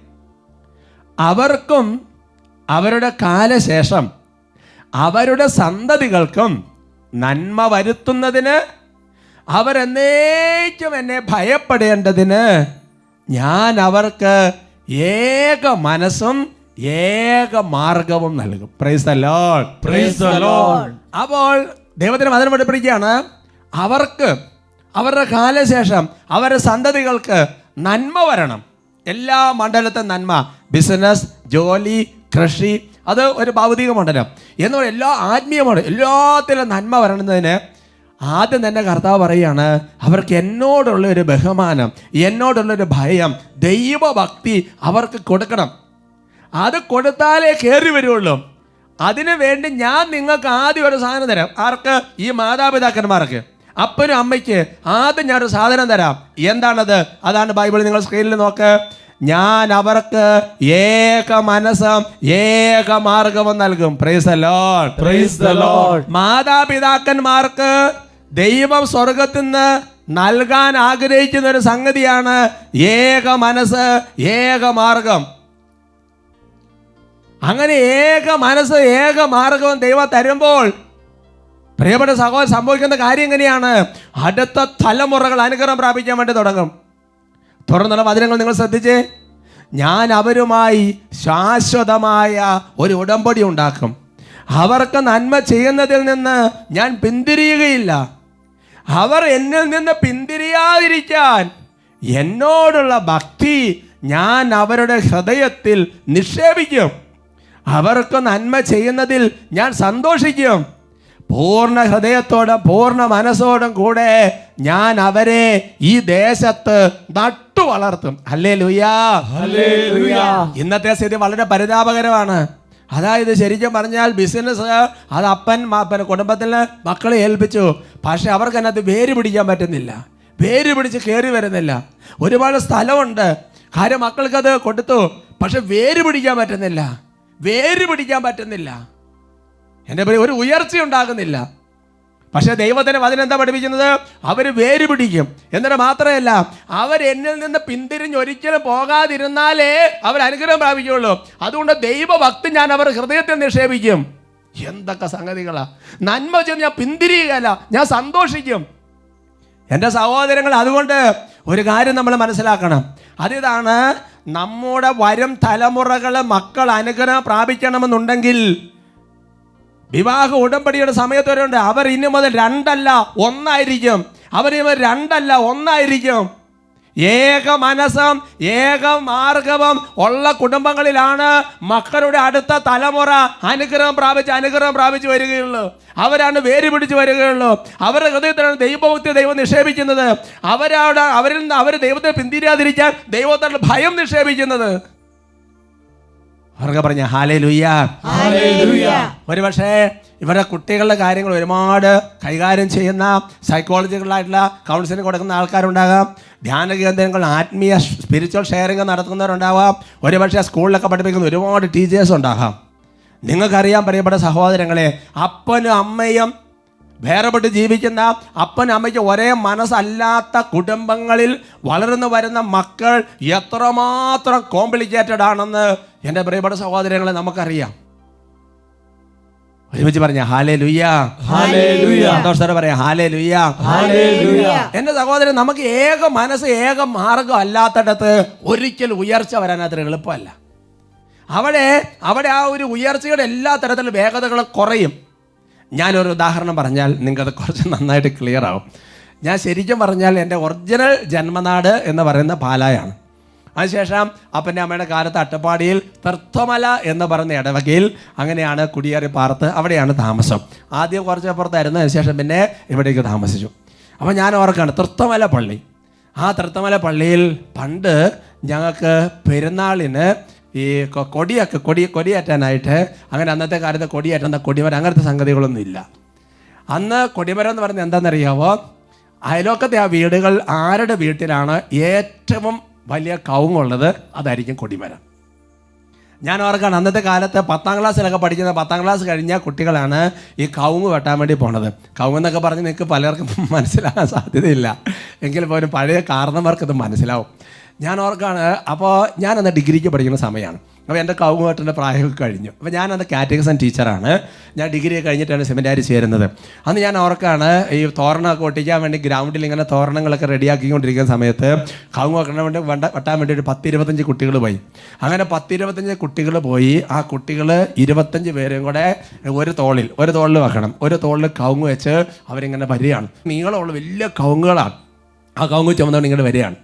അവർക്കും അവരുടെ കാലശേഷം അവരുടെ സന്തതികൾക്കും നന്മ വരുത്തുന്നതിന് അവരെന്നേക്കും എന്നെ ഭയപ്പെടേണ്ടതിന് ഞാൻ അവർക്ക് ഏക മനസ്സും ഏക മാർഗവും നൽകും praise the Lord Praise the Lord. അപ്പോൾ ദൈവത്തിന് വചനം പഠിപ്പിക്കുകയാണ് അവർക്ക് അവരുടെ കാലശേഷം അവരുടെ സന്തതികൾക്ക് നന്മ വരണം എല്ലാ മണ്ഡലത്തെ നന്മ ബിസിനസ് ജോലി കൃഷി അത് ഒരു ഭൗതിക മണ്ഡലം എന്ന് പറയുന്ന എല്ലാ ആത്മീയമാണ് എല്ലാത്തിലും നന്മ വരണതിന് ആദ്യം തന്നെ കർത്താവ് പറയുകയാണ് അവർക്ക് എന്നോടുള്ള ഒരു ബഹുമാനം എന്നോടുള്ള ഒരു ഭയം ദൈവഭക്തി അവർക്ക് കൊടുക്കണം അത് കൊടുത്താലേ കയറി വരുള്ളൂ അതിനു വേണ്ടി ഞാൻ നിങ്ങൾക്ക് ആദ്യം ഒരു സാധനം തരാം ആർക്ക് ഈ മാതാപിതാക്കന്മാർക്ക് അപ്പനും അമ്മയ്ക്ക് ആദ്യം ഞാനൊരു സാധനം തരാം എന്താണത് അതാണ് ബൈബിൾ നിങ്ങൾ സ്ക്രീനിൽ നോക്ക് ഞാൻ അവർക്ക് ഏക മനസ്സം ഏക മാർഗവും നൽകും praise Lord Praise the Lord. മാതാപിതാക്കന്മാർക്ക് ദൈവം സ്വർഗത്തിൽ നിന്ന് നൽകാൻ ആഗ്രഹിക്കുന്ന ഒരു സംഗതിയാണ് ഏക മനസ്സ് ഏക മാർഗം അങ്ങനെ ഏക മനസ്സ് ഏക മാർഗവും ദൈവം തരുമ്പോൾ പ്രിയപ്പെട്ട സഹോദരൻ സംഭവിക്കുന്ന കാര്യം എങ്ങനെയാണ് അടുത്ത തലമുറകൾ അനുഗ്രഹം പ്രാപിക്കാൻ വേണ്ടി തുടങ്ങും തുടർന്നുള്ള വചനങ്ങൾ നിങ്ങൾ ശ്രദ്ധിച്ചേ ഞാൻ അവരുമായി ശാശ്വതമായ ഒരു ഉടമ്പടി ഉണ്ടാക്കും അവർക്ക് നന്മ ചെയ്യുന്നതിൽ നിന്ന് ഞാൻ പിന്തിരിയുകയില്ല അവർ എന്നിൽ നിന്ന് പിന്തിരിയാതിരിക്കാൻ എന്നോടുള്ള ഭക്തി ഞാൻ അവരുടെ ഹൃദയത്തിൽ നിക്ഷേപിക്കും അവർക്ക് നന്മ ചെയ്യുന്നതിൽ ഞാൻ സന്തോഷിക്കും പൂർണ്ണ ഹൃദയത്തോടും പൂർണ്ണ മനസ്സോടും കൂടെ ഞാൻ അവരെ ഈ ദേശത്ത് നട്ടു വളർത്തും അല്ലേ ലുയാ Hallelujah. ഇന്നത്തെ സ്ഥിതി വളരെ പരിതാപകരമാണ് അതായത് ശരിക്കും പറഞ്ഞാൽ ബിസിനസ് അത് അപ്പൻ മ- പിന്നെ കുടുംബത്തിലെ മക്കളെ ഏൽപ്പിച്ചു പക്ഷെ അവർക്ക് അതിനകത്ത് വേര് പിടിക്കാൻ പറ്റുന്നില്ല വേര് പിടിച്ച് കയറി വരുന്നില്ല ഒരുപാട് സ്ഥലമുണ്ട് കാര്യം മക്കൾക്കത് കൊടുത്തു പക്ഷെ വേര് പിടിക്കാൻ പറ്റുന്നില്ല വേര് പിടിക്കാൻ പറ്റുന്നില്ല എൻ്റെ പേര് ഒരു ഉയർച്ച ഉണ്ടാകുന്നില്ല പക്ഷെ ദൈവത്തിന് അതിനെന്താ പഠിപ്പിക്കുന്നത് അവർ വേര് പിടിക്കും എന്നിട്ട് മാത്രമല്ല അവർ എന്നിൽ നിന്ന് പിന്തിരിഞ്ഞ് ഒരിക്കലും പോകാതിരുന്നാലേ അവർ അനുഗ്രഹം പ്രാപിക്കുകയുള്ളൂ അതുകൊണ്ട് ദൈവഭക്തി ഞാൻ അവർ ഹൃദയത്തിൽ നിക്ഷേപിക്കും എന്തൊക്കെ സംഗതികളാ നന്മ ചെയ്ത് ഞാൻ പിന്തിരിയുകയല്ല ഞാൻ സന്തോഷിക്കും എൻ്റെ സഹോദരങ്ങൾ അതുകൊണ്ട് ഒരു കാര്യം നമ്മൾ മനസ്സിലാക്കണം അതിതാണ് നമ്മുടെ വരും തലമുറകൾ മക്കൾ അനുഗ്രഹം പ്രാപിക്കണമെന്നുണ്ടെങ്കിൽ വിവാഹ ഉടമ്പടിയുടെ സമയത്ത് വരെ ഉണ്ട് അവർ ഇനി മുതൽ രണ്ടല്ല ഒന്നായിരിക്കും അവർ ഇനി മുതൽ രണ്ടല്ല ഒന്നായിരിക്കും ഏക മനസ്സം ഏക മാർഗവും ഉള്ള കുടുംബങ്ങളിലാണ് മക്കളുടെ അടുത്ത തലമുറ അനുഗ്രഹം പ്രാപിച്ച് അനുഗ്രഹം പ്രാപിച്ച് വരികയുള്ളൂ അവരാണ് വേര് പിടിച്ച് വരികയുള്ളൂ അവരുടെ ഹൃദയത്തിലാണ് ദൈവഭക്തി ദൈവം നിക്ഷേപിക്കുന്നത് അവരവിടെ അവരിൽ നിന്ന് അവർ ദൈവത്തെ പിന്തിരിയാതിരിക്കാൻ ദൈവത്തോട് ഭയം നിക്ഷേപിക്കുന്നത് അവർക്ക് പറഞ്ഞ ഹാലേ ലുയ്യ Hallelujah. ഒരു പക്ഷേ ഇവരുടെ കുട്ടികളുടെ കാര്യങ്ങൾ ഒരുപാട് കൈകാര്യം ചെയ്യുന്ന സൈക്കോളജിക്കലായിട്ടുള്ള കൗൺസിലിംഗ് കൊടുക്കുന്ന ആൾക്കാരുണ്ടാകാം ധ്യാന കേന്ദ്രങ്ങൾ ആത്മീയ സ്പിരിച്വൽ ഷെയറിംഗ് നടത്തുന്നവരുണ്ടാവാം ഒരു പക്ഷേ സ്കൂളിലൊക്കെ പഠിപ്പിക്കുന്ന ഒരുപാട് ടീച്ചേഴ്സ് ഉണ്ടാകാം നിങ്ങൾക്കറിയാം പ്രിയപ്പെട്ട സഹോദരങ്ങളെ അപ്പനും അമ്മയും വേർപെട്ട് ജീവിക്കുന്ന അപ്പനും അമ്മയ്ക്ക് ഒരേ മനസ്സല്ലാത്ത കുടുംബങ്ങളിൽ വളർന്നു വരുന്ന മക്കൾ എത്രമാത്രം കോംപ്ലിക്കേറ്റഡ് ആണെന്ന് എൻ്റെ പ്രിയപ്പെട്ട സഹോദരങ്ങളെ നമുക്കറിയാം ഒരുമിച്ച് പറഞ്ഞ ഹാലേ ലുയ്യ Hallelujah. സന്തോഷത്തോടെ പറയാം ഹാലേ ലുയ്യ Hallelujah. എൻ്റെ സഹോദരൻ നമുക്ക് ഏക മനസ്സ് ഏക മാർഗം അല്ലാത്തടത്ത് ഒരിക്കലും ഉയർച്ച വരാൻ അത്ര എളുപ്പമല്ല അവിടെ അവിടെ ആ ഒരു ഉയർച്ചയുടെ എല്ലാ തരത്തിലുള്ള വേഗതകളും കുറയും ഞാനൊരു ഉദാഹരണം പറഞ്ഞാൽ നിങ്ങൾക്കത് കുറച്ച് നന്നായിട്ട് ക്ലിയർ ആവും ഞാൻ ശരിക്കും പറഞ്ഞാൽ എൻ്റെ ഒറിജിനൽ ജന്മനാട് എന്ന് പറയുന്ന പാലായാണ് അതിനുശേഷം അപ്പൻ്റെ അമ്മയുടെ കാലത്ത് അട്ടപ്പാടിയിൽ തൃത്വമല എന്ന് പറയുന്ന ഇടവകയിൽ അങ്ങനെയാണ് കുടിയേറി പാർത്ത് അവിടെയാണ് താമസം ആദ്യം കുറച്ച് അപ്പുറത്തായിരുന്നു അതിനുശേഷം പിന്നെ ഇവിടേക്ക് താമസിച്ചു അപ്പോൾ ഞാൻ ഓർക്കാണ് തൃത്വമല പള്ളി ആ തൃത്തമല പള്ളിയിൽ പണ്ട് ഞങ്ങൾക്ക് പെരുന്നാളിന് ഈ കൊ- കൊടിയൊക്കെ കൊടി കൊടിയേറ്റാനായിട്ട് അങ്ങനെ അന്നത്തെ കാലത്ത് കൊടിയേറ്റുന്ന കൊടിമരം അങ്ങനത്തെ സംഗതികളൊന്നും ഇല്ല അന്ന് കൊടിമരം എന്ന് പറയുന്നത് എന്താണെന്നറിയാവോ അയലോക്കത്തെ ആ വീടുകൾ ആരുടെ വീട്ടിലാണ് ഏറ്റവും വലിയ കവുങ്ങുള്ളത് അതായിരിക്കും കൊടിമരം ഞാൻ ഓർക്കാണ് അന്നത്തെ കാലത്ത് പത്താം ക്ലാസ്സിലൊക്കെ പഠിക്കുന്ന പത്താം ക്ലാസ് കഴിഞ്ഞ കുട്ടികളാണ് ഈ കവുങ്ങ് വെട്ടാൻ വേണ്ടി പോണത് കവുങ്ങ് എന്നൊക്കെ പറഞ്ഞ് നിങ്ങൾക്ക് പലർക്കും മനസ്സിലാകാൻ സാധ്യതയില്ല എങ്കിൽ പോലും പഴയ കാരണന്മാർക്ക് ഇത് മനസ്സിലാവും ഞാൻ ഓർക്കാണ് അപ്പോൾ ഞാനന്ന് ഡിഗ്രിക്ക് പഠിക്കുന്ന സമയമാണ് അപ്പോൾ എൻ്റെ കവുങ്ങ് വെട്ടേണ്ട പ്രായമൊക്കെ കഴിഞ്ഞു അപ്പോൾ ഞാനന്ന് കാറ്റഗറിസൺ ടീച്ചറാണ് ഞാൻ ഡിഗ്രി കഴിഞ്ഞിട്ടാണ് സെമിനാരി ചേരുന്നത് അന്ന് ഞാൻ ഓർക്കാണ് ഈ തോരണമൊക്കെ ഒട്ടിക്കാൻ വേണ്ടി ഗ്രൗണ്ടിൽ ഇങ്ങനെ തോരണങ്ങളൊക്കെ റെഡിയാക്കിക്കൊണ്ടിരിക്കുന്ന സമയത്ത് കവുങ്ങ് വെക്കാൻ വേണ്ടി വെണ്ട വെട്ടാൻ വേണ്ടി ഒരു പത്ത് ഇരുപത്തഞ്ച് കുട്ടികൾ പോയി അങ്ങനെ പത്ത് ഇരുപത്തഞ്ച് കുട്ടികൾ പോയി ആ കുട്ടികൾ ഇരുപത്തഞ്ച് പേരും കൂടെ ഒരു തോളിൽ ഒരു തോളിൽ വെക്കണം ഒരു തോളിൽ കവുങ്ങ് വെച്ച് അവരിങ്ങനെ വരികയാണ് നീളമുള്ള വലിയ കവുങ്ങുകളാണ് ആ കവുങ്ങ് ചുമന്നുകൊണ്ട് ഇങ്ങനെ വരികയാണ്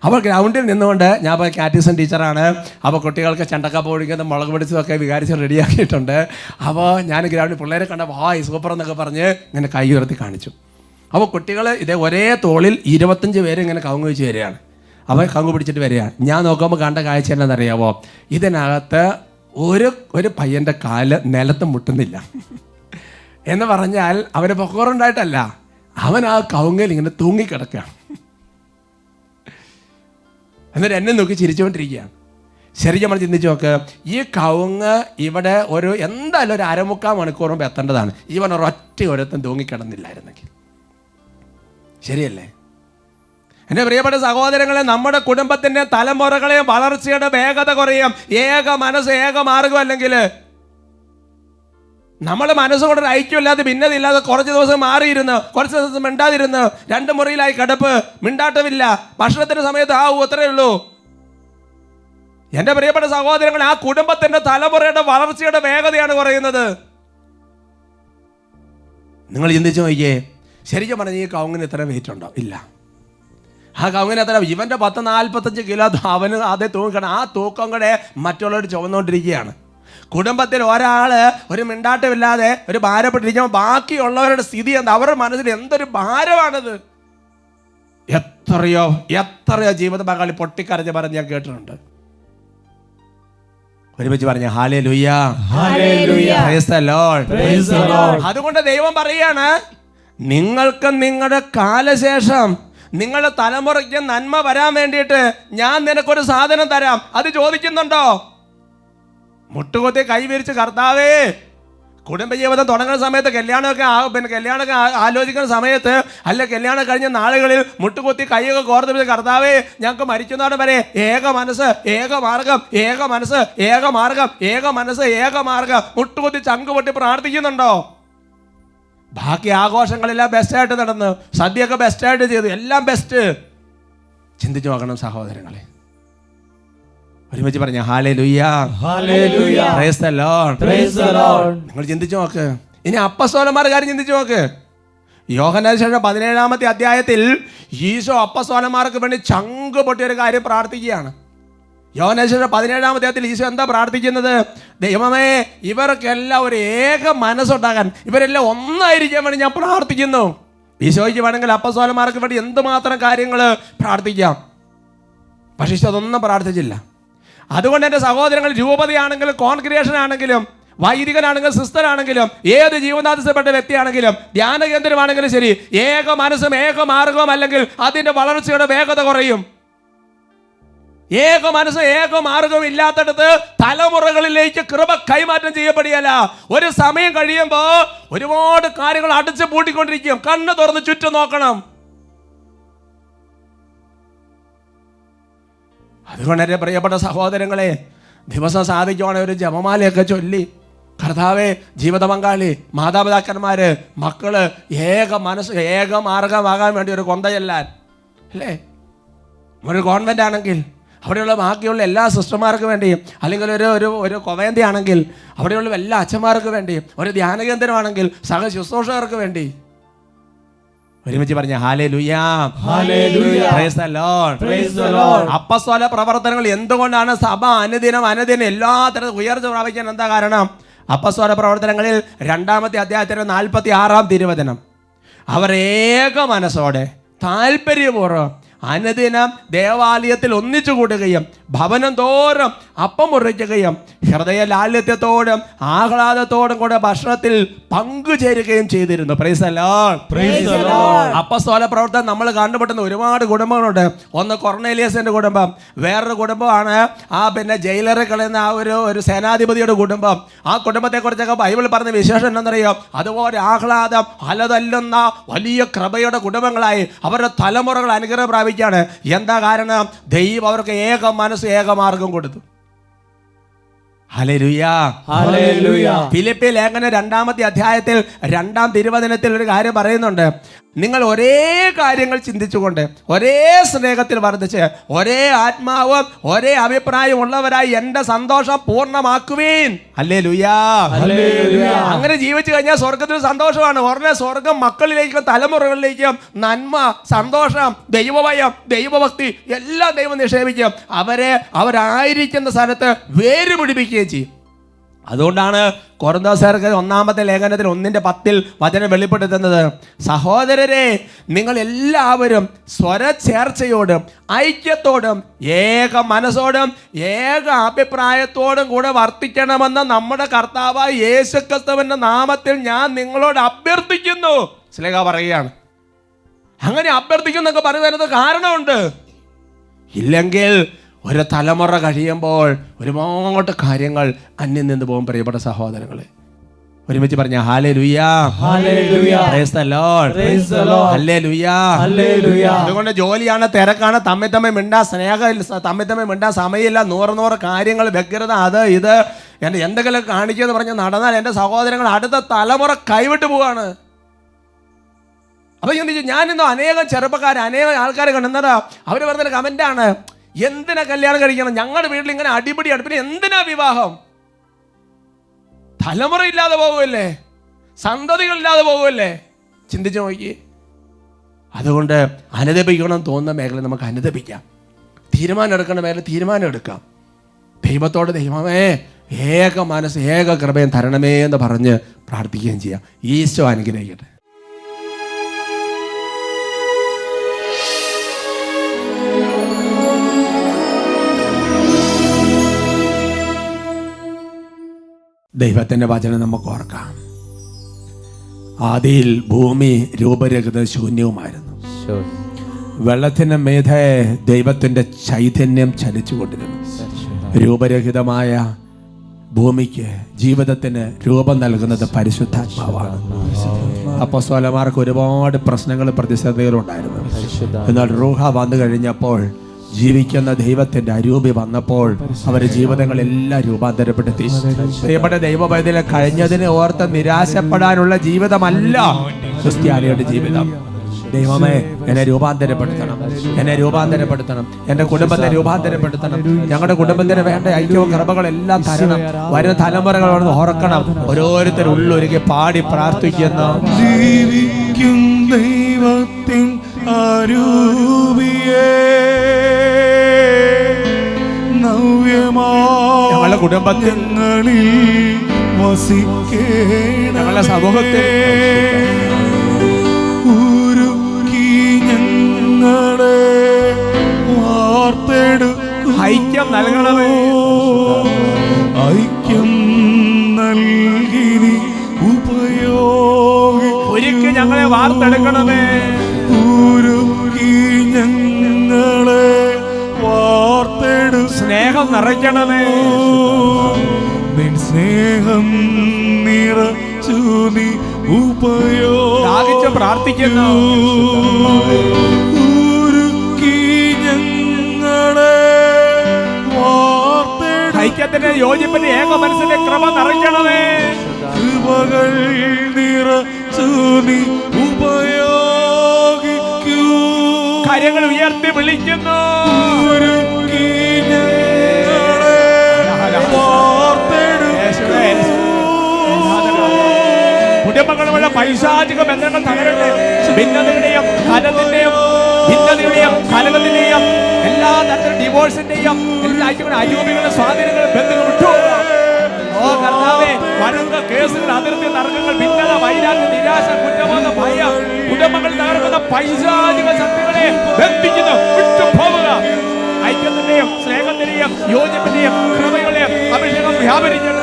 അപ്പോൾ ഗ്രൗണ്ടിൽ നിന്നുകൊണ്ട് ഞാൻ ഇപ്പോൾ കാറ്റിസം ടീച്ചറാണ് അപ്പോൾ കുട്ടികൾക്ക് ചെണ്ടക്ക പൊടിക്കുന്ന മുളക് പിടിച്ചതൊക്കെ വികാരിച്ച് റെഡിയാക്കിയിട്ടുണ്ട് അപ്പോൾ ഞാൻ ഗ്രൗണ്ടിൽ പിള്ളേരെ കണ്ട ഹായ് സൂപ്പർ എന്നൊക്കെ പറഞ്ഞ് ഇങ്ങനെ കൈ ഉയർത്തി കാണിച്ചു അപ്പോൾ കുട്ടികൾ ഇതേ ഒരേ തോളിൽ ഇരുപത്തഞ്ച് പേര് ഇങ്ങനെ കവുങ്ങ് വെച്ച് വരികയാണ് അവർ കവുങ്ങ് പിടിച്ചിട്ട് വരികയാണ് ഞാൻ നോക്കുമ്പോൾ കണ്ട കാഴ്ച എന്താണെന്നറിയാമോ ഇതിനകത്ത് ഒരു ഒരു പയ്യൻ്റെ കാല് നിലത്ത് മുട്ടുന്നില്ല എന്ന് പറഞ്ഞാൽ അവന് പൊക്കോറുണ്ടായിട്ടല്ല അവൻ ആ കവുങ്ങിൽ ഇങ്ങനെ തൂങ്ങിക്കിടക്കുകയാണ് എന്നിട്ട് എന്നെ നോക്കി ചിരിച്ചുകൊണ്ടിരിക്കുകയാണ് ശരിക്കും നമ്മൾ ചിന്തിച്ച് നോക്ക് ഈ കവുങ്ങ് ഇവിടെ ഒരു എന്തായാലും ഒരു അരമുക്കാൽ മണിക്കൂർ മുമ്പ് എത്തേണ്ടതാണ് ഇവൻ ഒരൊറ്റ ഒരുത്തും തൂങ്ങിക്കിടന്നില്ലായിരുന്നെങ്കിൽ ശരിയല്ലേ എൻ്റെ പ്രിയപ്പെട്ട സഹോദരങ്ങളെ നമ്മുടെ കുടുംബത്തിൻ്റെ തലമുറകളെയും വളർച്ചയുടെ വേഗത കുറയും ഏക മനസ്സ് ഏക മാർഗം അല്ലെങ്കിൽ നമ്മൾ മനസ്സുകൊണ്ട് ഒരു ഐക്യമില്ലാതെ ഭിന്നതയില്ലാതെ കുറച്ച് ദിവസം മാറിയിരുന്ന് കുറച്ച് ദിവസം മിണ്ടാതിരുന്ന് രണ്ട് മുറിയിലായി കിടപ്പ് മിണ്ടാട്ടമില്ല ഭക്ഷണത്തിന്റെ സമയത്ത് ആ അത്രേ ഉള്ളൂ എൻ്റെ പ്രിയപ്പെട്ട സഹോദരങ്ങൾ ആ കുടുംബത്തിന്റെ തലമുറയുടെ വളർച്ചയുടെ വേഗതയാണ് കുറയുന്നത് നിങ്ങൾ ചിന്തിച്ചു നോക്കിയേ ശരിക്കും പറഞ്ഞ ഈ കവുങ്ങിന് ഇത്ര വെയിറ്റ് ഉണ്ടോ ഇല്ല ആ കവുങ്ങിന് എത്ര ഇവന്റെ പത്ത് നാൽപ്പത്തഞ്ച് കിലോ അവന് അതേ തൂക്കണം ആ തൂക്കം കൂടെ മറ്റുള്ളവർ ചുമന്നുകൊണ്ടിരിക്കുകയാണ് കുടുംബത്തിൽ ഒരാള് ഒരു മിണ്ടാട്ടമില്ലാതെ ഒരു ഭാരപ്പെട്ടിരിക്കുമ്പോൾ ബാക്കിയുള്ളവരുടെ സ്ഥിതി എന്താ അവരുടെ മനസ്സിൽ എന്തൊരു ഭാരമാണത് എത്രയോ എത്രയോ ജീവിത പങ്കാളി പൊട്ടിക്കരഞ്ഞ് പറഞ്ഞ് ഞാൻ കേട്ടിട്ടുണ്ട് ഒരുമിച്ച് പറഞ്ഞ ഹാലേ ലുയ്യ Hallelujah. Praise the Lord. Praise the Lord. അതുകൊണ്ട് ദൈവം പറയാണ് നിങ്ങൾക്ക് നിങ്ങളുടെ കാലശേഷം നിങ്ങളുടെ തലമുറയ്ക്ക് നന്മ വരാൻ വേണ്ടിയിട്ട് ഞാൻ നിനക്കൊരു സാധനം തരാം അത് ചോദിക്കുന്നുണ്ടോ മുട്ടുകൊത്തി കൈവിരിച്ച് കർത്താവേ കുടുംബജീവിതം തുടങ്ങുന്ന സമയത്ത് കല്യാണമൊക്കെ ആ പിന്നെ കല്യാണമൊക്കെ ആ- ആലോചിക്കുന്ന സമയത്ത് അല്ല കല്യാണം കഴിഞ്ഞ നാളുകളിൽ മുട്ടുകൊത്തി കൈയൊക്കെ കോർത്ത് പിടിച്ച് കർത്താവേ ഞങ്ങൾക്ക് മരിക്കുന്നവിടെ വരെ ഏക മനസ്സ് ഏക മാർഗം ഏക മനസ്സ് ഏക മാർഗം ഏക മനസ്സ് ഏക മാർഗം മുട്ടുകൊത്തി ചങ്ക് പൊട്ടി പ്രാർത്ഥിക്കുന്നുണ്ടോ ബാക്കി ആഘോഷങ്ങളെല്ലാം ബെസ്റ്റായിട്ട് നടന്നു സദ്യയൊക്കെ ബെസ്റ്റായിട്ട് ചെയ്തു എല്ലാം ബെസ്റ്റ് ചിന്തിച്ചു നോക്കണം സഹോദരങ്ങളെ ഒരുമിച്ച് പറഞ്ഞ ഹാലേ ലുയ്യ Hallelujah. Praise the Lord. Praise the Lord. നിങ്ങൾ ചിന്തിച്ചു നോക്ക് ഇനി അപ്പസ്തോലന്മാർ കാര്യം ചിന്തിച്ചു നോക്ക് യോഹനാൻ ശേഷം പതിനേഴാമത്തെ അധ്യായത്തിൽ ഈശോ അപ്പസ്തോലന്മാർക്ക് വേണ്ടി ചങ്ക് പൊട്ടിയ ഒരു കാര്യം പ്രാർത്ഥിക്കുകയാണ് യോഹനാൻ ശേഷം പതിനേഴാം അധ്യായത്തിൽ ഈശോ എന്താ പ്രാർത്ഥിക്കുന്നത് ദൈവമേ ഇവർക്കെല്ലാം ഒരു ഏക മനസ്സുണ്ടാകാൻ ഇവരെല്ലാം ഒന്നായിരിക്കാൻ വേണ്ടി ഞാൻ പ്രാർത്ഥിക്കുന്നു ഈശോയ്ക്ക് വേണമെങ്കിൽ അപ്പസ്തോലന്മാർക്ക് വേണ്ടി എന്തുമാത്രം കാര്യങ്ങൾ പ്രാർത്ഥിക്കാം പക്ഷേ ഈശോ അതൊന്നും പ്രാർത്ഥിച്ചില്ല അതുകൊണ്ട് എൻ്റെ സഹോദരങ്ങൾ രൂപതയാണെങ്കിലും കോൺക്രിയേഷൻ ആണെങ്കിലും വൈദികനാണെങ്കിലും സിസ്റ്ററാണെങ്കിലും ഏത് ജീവനാഥിസപ്പെട്ട വ്യക്തിയാണെങ്കിലും ധ്യാന കേന്ദ്രമാണെങ്കിലും ശരി ഏക മനസ്സും ഏക മാർഗവും അല്ലെങ്കിൽ അതിൻ്റെ വളർച്ചയുടെ വേഗത കുറയും ഏക മനസ്സ് ഏക മാർഗം ഇല്ലാത്തടത്ത് തലമുറകളിലേക്ക് കൃപ കൈമാറ്റം ചെയ്യപ്പെടുകയല്ല ഒരു സമയം കഴിയുമ്പോൾ ഒരുപാട് കാര്യങ്ങൾ അടച്ചു പൂട്ടിക്കൊണ്ടിരിക്കും കണ്ണ് തുറന്ന് ചുറ്റും നോക്കണം അതുകൊണ്ട് എൻ്റെ പ്രിയപ്പെട്ട സഹോദരങ്ങളെ ദിവസം സാധിക്കുവാണെങ്കിൽ ഒരു ജപമാലയൊക്കെ ചൊല്ലി കർത്താവെ ജീവിത പങ്കാളി മാതാപിതാക്കന്മാര് മക്കള് ഏക മനസ്സ് ഏക മാർഗമാകാൻ വേണ്ടി ഒരു കൊന്തയെല്ലാൻ അല്ലേ ഒരു ഗവൺമെൻറ് ആണെങ്കിൽ അവിടെയുള്ള ബാക്കിയുള്ള എല്ലാ സിസ്റ്റർമാർക്ക് വേണ്ടിയും അല്ലെങ്കിൽ ഒരു ഒരു ഒരു കൊവേന്തി ആണെങ്കിൽ അവിടെയുള്ള എല്ലാ അച്ഛന്മാർക്ക് വേണ്ടിയും ഒരു ധ്യാന കേന്ദ്രമാണെങ്കിൽ സഹ ശുശ്രൂഷകർക്ക് വേണ്ടി ഒരുമിച്ച് പറഞ്ഞ ഹാലേ ലുയാ Hallelujah. Praise the Lord. Praise the Lord. അപ്പസ്തോല പ്രവർത്തനങ്ങൾ എന്തുകൊണ്ടാണ് സഭ അനുദിനം അനുദിനം എല്ലാ തരത്തിലും ഉയർച്ച പ്രാപിക്കാൻ എന്താ കാരണം അപ്പസ്തോല പ്രവർത്തനങ്ങളിൽ രണ്ടാമത്തെ അധ്യായത്തിന്റെ നാൽപ്പത്തി ആറാം തിരുവചനം അവർ ഏക മനസ്സോടെ താല്പര്യപൂർവ്വം അനുദിനം ദേവാലയത്തിൽ ഒന്നിച്ചു കൂടുകയും ഭവനം തോറും അപ്പം മുറിക്കുകയും ഹൃദയ ലാല്യത്തോടും ആഹ്ലാദത്തോടും കൂടെ ഭക്ഷണത്തിൽ പങ്കുചേരുകയും ചെയ്തിരുന്നു പ്രൈസ് Praise the Lord. അപ്പസ്തോല പ്രവർത്തനം നമ്മൾ കണ്ടുമുട്ടുന്ന ഒരുപാട് കുടുംബങ്ങളുണ്ട് ഒന്ന് കൊർണേലിയസിന്റെ കുടുംബം വേറൊരു കുടുംബമാണ് ആ പിന്നെ ജയിലറെ കളയുന്ന ആ ഒരു ഒരു സേനാധിപതിയുടെ കുടുംബം ആ കുടുംബത്തെക്കുറിച്ചൊക്കെ ബൈബിൾ പറഞ്ഞ വിശേഷം എന്താണെന്നറിയോ അതുപോലെ ആഹ്ലാദം അലതല്ലുന്ന വലിയ കൃപയുടെ കുടുംബങ്ങളായി അവരുടെ തലമുറകൾ അനുഗ്രഹം പ്രാപിക്കുകയാണ് എന്താ കാരണം ദൈവം അവർക്ക് ഏക മനസ്സ് ഏക മാർഗം കൊടുത്തു ഹല്ലേലൂയാ Hallelujah. ഫിലിപ്പി ലേഖന രണ്ടാമത്തെ അധ്യായത്തിൽ രണ്ടാം തിരുവചനത്തിൽ ഒരു കാര്യം പറയുന്നുണ്ട് നിങ്ങൾ ഒരേ കാര്യങ്ങൾ ചിന്തിച്ചുകൊണ്ട് ഒരേ സ്നേഹത്തിൽ വർദ്ധിച്ച് ഒരേ ആത്മാവും ഒരേ അഭിപ്രായം ഉള്ളവരായി എൻ്റെ സന്തോഷം പൂർണ്ണമാക്കുവീൻ അല്ലേ ലുയാ ഹല്ലേലൂയ. അങ്ങനെ ജീവിച്ചു കഴിഞ്ഞാൽ സ്വർഗത്തിൽ സന്തോഷമാണ് ഉടനെ സ്വർഗം മക്കളിലേക്കും തലമുറകളിലേക്കും നന്മ സന്തോഷം ദൈവഭയം ദൈവഭക്തി എല്ലാം ദൈവം നിക്ഷേപിക്കും അവരെ അവരായിരിക്കുന്ന സ്ഥലത്ത് വേര് പിടിപ്പിക്കുകയും ചെയ്യും അതുകൊണ്ടാണ് കൊറന്തോസർക്ക് ഒന്നാമത്തെ ലേഖനത്തിൽ ഒന്നിൻ്റെ പത്തിൽ വചനം വെളിപ്പെടുത്തുന്നത് സഹോദരരെ നിങ്ങൾ എല്ലാവരും സ്വരചേർച്ചയോടും ഐക്യത്തോടും ഏക മനസ്സോടും ഏക അഭിപ്രായത്തോടും കൂടെ വർത്തിക്കണമെന്ന് നമ്മുടെ കർത്താവായ യേശു ക്രിസ്തുവിൻ്റെ നാമത്തിൽ ഞാൻ നിങ്ങളോട് അഭ്യർത്ഥിക്കുന്നു സ്ലേഖ പറയുകയാണ് അങ്ങനെ അഭ്യർത്ഥിക്കുന്നൊക്കെ പറയുന്നതിനകത്ത് കാരണമുണ്ട് ഇല്ലെങ്കിൽ ഒരു തലമുറ കഴിയുമ്പോൾ ഒരുപാട് കാര്യങ്ങൾ അന്യം നിന്ന് പോകും പ്രിയപ്പെട്ട സഹോദരങ്ങളെ ഒരുമിച്ച് പറഞ്ഞ ഹാലേ ലുയാ Hallelujah. Praise the Lord. Praise the Lord. Hallelujah. Hallelujah. അതുകൊണ്ട് ജോലിയാണ് തിരക്കാണ് തമ്മിൽ തമ്മിൽ മിണ്ടാൻ സ്നേഹം തമ്മിൽ തമ്മിൽ മിണ്ടാൻ സമയമില്ല നൂറ് നൂറ് കാര്യങ്ങൾ വ്യഗ്രത അത് ഇത് എൻ്റെ എന്തെങ്കിലും കാണിക്കുമെന്ന് പറഞ്ഞ് നടന്നാൽ എൻ്റെ സഹോദരങ്ങൾ അടുത്ത തലമുറ കൈവിട്ട് പോവാണ് അപ്പൊ ചിന്തിച്ചു ഞാൻ ഇന്നോ അനേകം ചെറുപ്പക്കാർ അനേകം ആൾക്കാരെ കണ്ടെന്നതാ അവർ പറഞ്ഞൊരു കമന്റാണ് എന്തിനാ കല്യാണം കഴിക്കണം ഞങ്ങളുടെ വീട്ടിൽ ഇങ്ങനെ അടിപിടിയാണ് പിന്നെ എന്തിനാ വിവാഹം തലമുറ ഇല്ലാതെ പോകുമല്ലേ സന്തതികൾ ഇല്ലാതെ പോകുമല്ലേ ചിന്തിച്ചു നോക്കി അതുകൊണ്ട് അനുദപിക്കണം തോന്നുന്ന മേഖല നമുക്ക് അനുദപിക്കാം തീരുമാനം എടുക്കേണ്ട മേഖല തീരുമാനം എടുക്കാം ദൈവത്തോട് ദൈവമേ ഏക മനസ്സ് ഏക കൃപയും തരണമേ എന്ന് പറഞ്ഞ് പ്രാർത്ഥിക്കുകയും ചെയ്യാം ഈശോ അനുഗ്രഹിക്കട്ടെ ദൈവത്തിൻ്റെ വചനം നമുക്ക് ഓർക്കാം ആദിയിൽ ഭൂമി രൂപരഹിത ശൂന്യവുമായിരുന്നു വെള്ളത്തിന് മീതെ ദൈവത്തിൻ്റെ ചൈതന്യം ചലിച്ചുകൊണ്ടിരുന്നു രൂപരഹിതമായ ഭൂമിക്ക് ജീവിതത്തിന് രൂപം നൽകുന്നത് പരിശുദ്ധാത്മാവാണ് അപ്പസ്വലമാർക്ക് ഒരുപാട് പ്രശ്നങ്ങൾ പ്രതിസന്ധികളുണ്ടായിരുന്നു എന്നാൽ റൂഹ വന്നു കഴിഞ്ഞപ്പോൾ ജീവിക്കുന്ന ദൈവത്തിന്റെ അരൂപി വന്നപ്പോൾ അവരുടെ ജീവിതങ്ങളെല്ലാം രൂപാന്തരപ്പെടുത്തി പ്രിയപ്പെട്ട ദൈവപൈതലെ കഴിഞ്ഞതിനെ ഓർത്ത് നിരാശപ്പെടാനുള്ള ജീവിതമല്ല ക്രിസ്ത്യാനിയുടെ ജീവിതം ദൈവമേ എന്നെ രൂപാന്തരപ്പെടുത്തണം എന്നെ രൂപാന്തരപ്പെടുത്തണം എൻ്റെ കുടുംബത്തെ രൂപാന്തരപ്പെടുത്തണം ഞങ്ങളുടെ കുടുംബത്തിന് വേണ്ട ഐക്യവും കൃപകളെല്ലാം തരണം വരുന്ന തലമുറകളോട് ഓർക്കണം ഓരോരുത്തർ ഉള്ളൊരുക്കി പാടി പ്രാർത്ഥിക്കുന്നു ജീവിക്കും ദൈവത്തിൻ അരൂപിയേ ഞങ്ങളുടെ കുടുംബത്തിൽ ഞങ്ങളിൽ വസിക്കേണമേ. ഞങ്ങളുടെ സമൂഹത്തിൽ ഉരുക്കി ഞങ്ങളെ വാർത്തെടുക്കൂ. ഐക്യം നൽകണമേ. ഐക്യം നൽകിനി ഉപയോഗി ഒരുക്കി ഞങ്ങളെ വാർത്തെടുക്കണമേ ഉരുക്കി ഞങ്ങളെ വാർത്തെടു സ്നേഹം നിറയ്ക്കണമേ നിൻ സ്നേഹം നിറച്ചു നീ ദാഹിച്ച് പ്രാർത്ഥിക്കുന്നു. ഉരുക്കി ഞങ്ങളെ വാർത്തെടു ഐക്യത്തിന്റെ യോജിപ്പിന്റെ ഏക മനസ്സിന്റെ ക്രമ നിറയ്ക്കണമേ കൃപകൾ നിറച്ചു നീ ഉപയോഗിക്കൂ കാര്യങ്ങൾ ഉയർത്തി വിളിക്കുന്നു ഉരുക്കി ഞങ്ങളെ വാർത്തെടുക്കൂ. കുടുംബങ്ങളുള്ള പൈശാചിക ബന്ധങ്ങൾ തകരട്ടെ ഭിന്നതയുടെയും കലത്തിന്റെയും ഭിന്നതയുടെയും കലകത്തിന്റെയും എല്ലാ തരത്തിലും ഡിവോഴ്സിന്റെയും എല്ലാ ഐക്യങ്ങളും അരൂപികളുടെ സ്വാധീനങ്ങളും ബന്ധങ്ങൾ വിട്ടുപോകുക ഓ കർത്താവേ വരുന്ന കേസുകൾ അതിർത്തി തർക്കങ്ങൾ ഭിന്നത വൈരാഗ്യം നിരാശ കുറ്റബോധം ഭയം കുടുംബങ്ങൾ തകർക്കുന്ന പൈശാചിക ശക്തികളെ ബന്ധിക്കുന്നു വിട്ടുപോവുക ഐക്യത്തിന്റെയും സ്നേഹത്തിന്റെയും യോജിപ്പിന്റെയും കൃപയുടെയും അഭിഷേകം വ്യാപരിക്കട്ടെ